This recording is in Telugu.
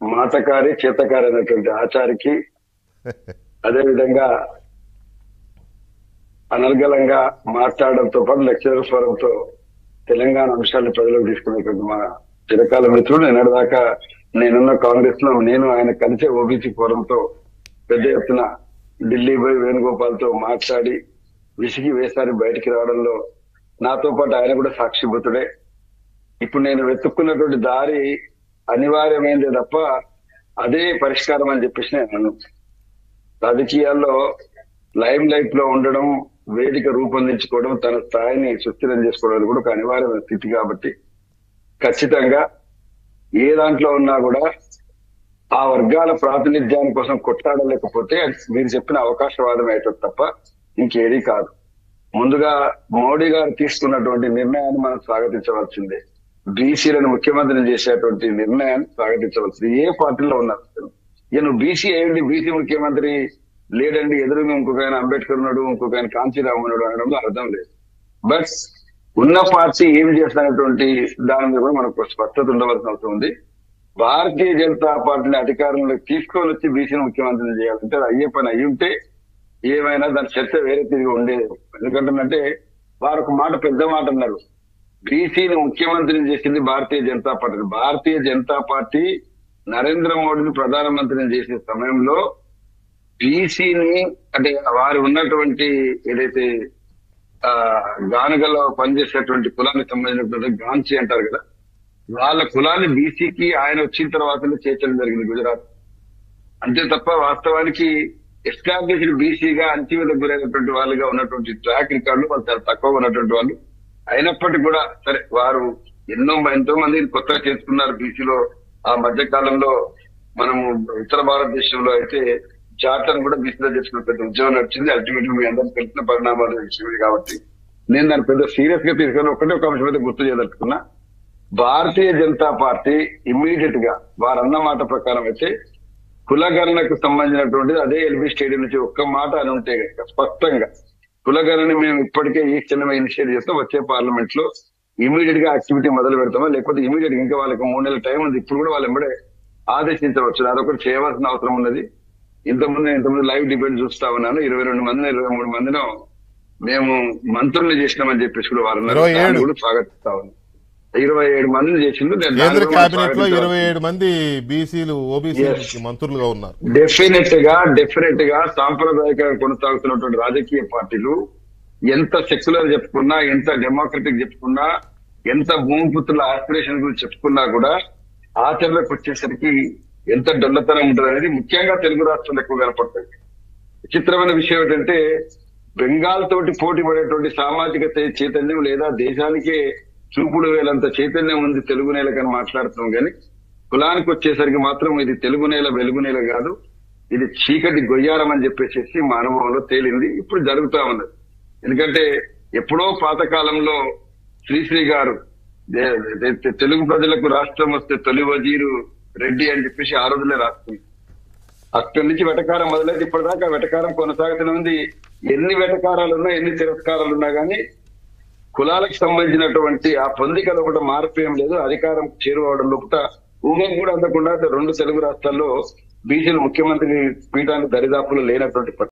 మాటకారి చేతకారి అనేటువంటి ఆచారికి అదే విధంగా అనర్గళంగా మాట్లాడడంతో పాటు లెక్చరర్ స్వరంతో తెలంగాణ అంశాలను ప్రజలకు తీసుకునేటువంటి మా చిరకాల మిత్రుడు నిన్నటిదాకా నేనున్న కాంగ్రెస్ లో నేను ఆయన కలిసే ఓబీసీ ఫోరంతో పెద్ద ఎత్తున ఢిల్లీ పోయి వేణుగోపాల్ తో మాట్లాడి విసిగి వేసారి బయటికి రావడంలో నాతో పాటు ఆయన కూడా సాక్షిభూతుడే ఇప్పుడు నేను వెతుక్కున్నటువంటి దారి అనివార్యమైందే తప్ప అదే పరిష్కారం అని చెప్పేసి నేను అన్నాను రాజకీయాల్లో లైమ్ లైఫ్ లో ఉండడం వేదిక రూపొందించుకోవడం తన స్థాయిని సుస్థిరం చేసుకోవడం కూడా ఒక అనివార్యమైన స్థితి కాబట్టి ఖచ్చితంగా ఏ దాంట్లో ఉన్నా కూడా ఆ వర్గాల ప్రాతినిధ్యాని కోసం కొట్లాడలేకపోతే అది మీరు చెప్పిన అవకాశవాదం అవుతుంది తప్ప ఇంకేది కాదు ముందుగా మోడీ గారు తీసుకున్నటువంటి నిర్ణయాన్ని మనం స్వాగతించవలసిందే బీసీలను ముఖ్యమంత్రిని చేసేటువంటి నిర్ణయాన్ని స్వాగతించవలసింది ఏ పార్టీలో ఉన్నారు ఇక నువ్వు బీసీ అయ్యండి బీసీ ముఖ్యమంత్రి లేడండి ఎదురుగా ఇంకొక ఆయన అంబేద్కర్ ఉన్నాడు ఇంకొక ఆయన కాంచీరామ్ ఉన్నాడు అనడంలో అర్థం లేదు బట్ ఉన్న పార్టీ ఏం చేస్తున్నటువంటి దాని మీద కూడా మనకు స్పష్టత ఉండవలసిన అవసరం ఉంది భారతీయ జనతా పార్టీని అధికారంలోకి తీసుకొని వచ్చి బీసీని ముఖ్యమంత్రిని చేయాలంటే అది అయ్యే పని అయ్యి ఉంటే ఏమైనా దాని చర్చ వేరే తిరిగి ఉండేది ఎందుకంటే వారు ఒక మాట పెద్ద మాట అన్నారు బీసీని ముఖ్యమంత్రిని చేసింది భారతీయ జనతా పార్టీ భారతీయ జనతా పార్టీ నరేంద్ర మోడీని ప్రధానమంత్రిని చేసే సమయంలో బీసీని అంటే వారు ఉన్నటువంటి ఏదైతే ఆ గానుగలో పనిచేసేటువంటి కులానికి సంబంధించినటువంటి గాంచి అంటారు కదా వాళ్ళ కులాన్ని బీసీకి ఆయన వచ్చిన తర్వాతనే చేర్చడం జరిగింది గుజరాత్ అంతే తప్ప వాస్తవానికి ఎస్టాబ్లిష్డ్ బీసీగా అంతిమత గురైనటువంటి వాళ్ళుగా ఉన్నటువంటి ట్రాక్ రికార్డులు వాళ్ళు చాలా తక్కువ ఉన్నటువంటి వాళ్ళు అయినప్పటికీ కూడా సరే వారు ఎన్నో ఎంతో మంది కొత్తగా చేసుకున్నారు బీసీలో ఆ మధ్య కాలంలో మనము ఉత్తర భారతదేశంలో అయితే జాట్లను కూడా బీసీలో చేసుకున్న పెద్ద ఉద్యోగం నడిచింది అల్టిమేట్ మీ అందరికి తెలిసిన పరిణామాలు విషయమే కాబట్టి నేను దాన్ని పెద్ద సీరియస్ గా తీసుకొని ఒకటే ఒక అంశం అయితే గుర్తు చేయదలుచుకున్నా భారతీయ జనతా పార్టీ ఇమ్మీడియట్ గా వారన్న మాట ప్రకారం అయితే కులగణనకు సంబంధించినటువంటిది అదే ఎల్బీ స్టేడియం నుంచి ఒక్క మాట అని ఉంటే కనుక స్పష్టంగా కులగణన మేము ఇప్పటికే ఈ చిన్న ఇనిషియేట్ చేస్తాం వచ్చే పార్లమెంట్ లో ఇమీడియట్ గా యాక్టివిటీ మొదలు పెడతామా లేకపోతే ఇమీడియట్ ఇంకా వాళ్ళకి మూడు నెలల టైం ఉంది ఇప్పుడు కూడా వాళ్ళు ఎంబడే ఆదేశించవచ్చు అదొకటి చేయవలసిన అవసరం ఉన్నది ఇంతకుముందు ఇంతకుముందు లైవ్ డిబేట్ చూస్తా ఉన్నాను ఇరవై రెండు మంది ఇరవై మూడు మందిలో మేము మంత్రుల్ని చేసినామని చెప్పేసి కూడా వారు అన్నారు. ఇరవై ఏడు. దాన్ని కూడా స్వాగతిస్తా ఉన్నాను ఇరవై ఏడు మందిని చేసిండు నేను కేంద్ర దాన్ని కూడా కేబినెట్ లో స్వాగతిస్తా ఇరవై ఏడు మంది బీసీలు ఓబీసీ Yes. మంత్రులుగా ఉన్నారు డెఫినెట్ గా డెఫినెట్ గా సాంప్రదాయకంగా కొనసాగుతున్నటువంటి రాజకీయ పార్టీలు ఎంత సెక్యులర్ చెప్పుకున్నా ఎంత డెమోక్రటిక్ చెప్పుకున్నా ఎంత భూమిపుత్రుల ఆస్పిరేషన్ గురించి చెప్పుకున్నా కూడా ఆచరణకు వచ్చేసరికి ఎంత డొల్లతనం ఉంటుంది అనేది ముఖ్యంగా తెలుగు రాష్ట్రాలు ఎక్కువ కనపడుతుంది విచిత్రమైన విషయం ఏంటంటే బెంగాల్ తోటి పోటీ పడేటువంటి సామాజిక చై- చైతన్యం లేదా దేశానికే చూపుడు వేలంత చైతన్యం ఉంది తెలుగు నేలకని మాట్లాడుతున్నాం కానీ కులానికి వచ్చేసరికి మాత్రం ఇది తెలుగు నేల వెలుగు నేల కాదు ఇది చీకటి గొయ్యారం అని చెప్పేసి మా అనుభవంలో తేలింది ఇప్పుడు జరుగుతా ఉన్నది ఎందుకంటే ఎప్పుడో పాతకాలంలో శ్రీశ్రీ గారు దే- దే- తెలుగు ప్రజలకు రాష్ట్రం వస్తే తొలి వజీరు రెడ్డి అని చెప్పేసి ఆ రోజులే రాస్తుంది అక్కడి నుంచి వెటకారం మొదలైతే ఇప్పటిదాకా వెటకారం కొనసాగుతూనే ఉంది ఎన్ని వెటకారాలు ఉన్నా ఎన్ని తిరస్కారాలు ఉన్నా కానీ కులాలకు సంబంధించినటువంటి ఆ పొందికలో కూడా మార్పు ఏం లేదు అధికారం చేరువవడం లోపల ఊహం కూడా అందకుండా రెండు తెలుగు రాష్ట్రాల్లో బీసీలు ముఖ్యమంత్రి పీఠానికి దరిదాపులు లేనటువంటి